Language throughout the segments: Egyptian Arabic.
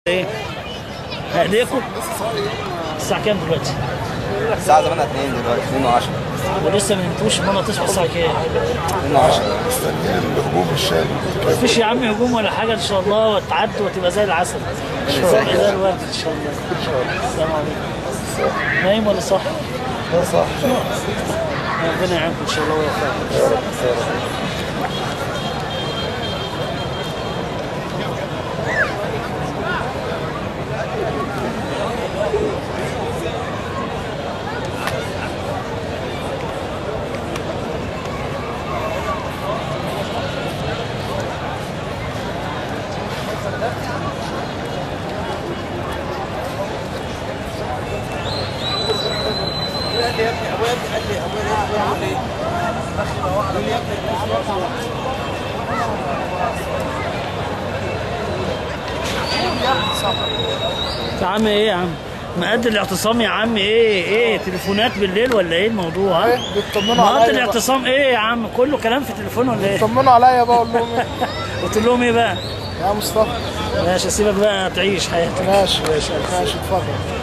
ايه هديكم الساعة كام دلوقتي؟ الساعة 8 2 دلوقتي 2 و10 ولسه ما نمتوش ماما تصحى الساعة كام؟ 2 و10 مستنيين الهجوم الشامل مفيش يا عم هجوم ولا حاجة إن شاء الله وتعدي وتبقى زي العسل تبقى زي الورد إن شاء الله السلام عليكم نايم ولا صاحي؟ صح ربنا يعينكم إن شاء الله ويوفقكم يا عم ايه يا عم مقدر الاعتصام يا عم ايه ايه تليفونات بالليل ولا ايه الموضوع ها؟ بيطمنوا مقدر عليا بقى الاعتصام ايه يا عم كله كلام في التليفون ولا ايه بيطمنوا عليا بقى اقول لهم ايه قلت لهم ايه بقى يا مصطفى ماشي اسيبك بقى تعيش حياتك ماشي ماشي ماشي اتفضل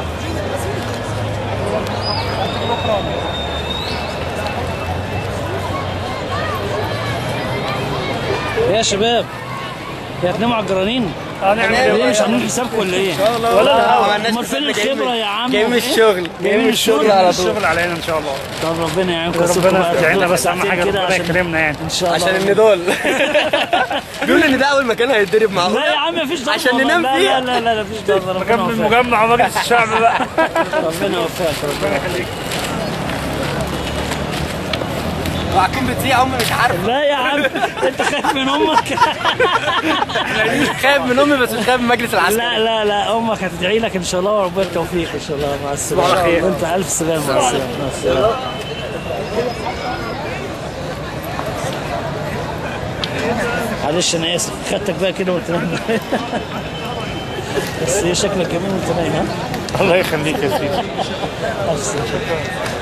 يا شباب يا هتناموا على الجرانين هنعمل ليه مش عاملين حسابكم ولا ايه ولا امال فين الخبره يا عم جاي من إيه؟ الشغل جاي من الشغل على طول الشغل علينا ان شاء الله طب ربنا يعينكم ويسيبكم ربنا بقى يعيننا تاخدوا بس اهم ساعتين حاجه كده ربنا عشان يكرمنا يعني ان شاء الله عشان النضال بيقول ان ده اول مكان هيتضرب معاه لا يا عم مفيش ضرب عشان والله. ننام لا فيها. لا لا لا مفيش ضرب ربنا مكان يوفقك المجمع ومجلس الشعب بقى ربنا يوفقك ربنا يخليك وهتكون بتذيع امي مش عارف لا يا عم انت خايف من امك خايف من امي بس مش خايف من مجلس العسكري لا لا لا امك هتدعي لك ان شاء الله وربنا التوفيق ان شاء الله مع السلامه على خير. وانت الف سلامه مع السلامه مع السلامه معلش انا اسف خدتك بقى كده وانت نايم بس هي شكلك جميل وانت نايم ها الله يخليك يا سيدي ألف سلامة.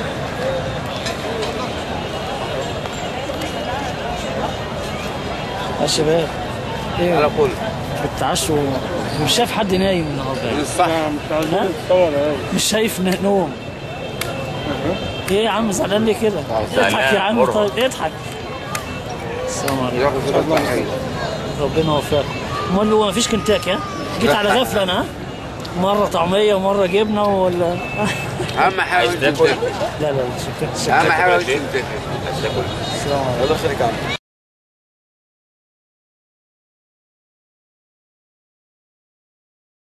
يا شباب ايه على كل بتعشوا مش شايف حد نايم النهارده يعني. الصح ها؟ مش شايف ن- نوم ايه يا عم زعلان ليه كده؟ اضحك يا عم طيب اضحك السلام عليكم ربنا يوفقك امال هو مفيش كنتاكي ها؟ جيت على غفله انا ها؟ مره طعميه ومره جبنه ولا اهم حاجه لا لا لا شكرا شكرا اهم حاجه السلام عليكم يلا خليك عم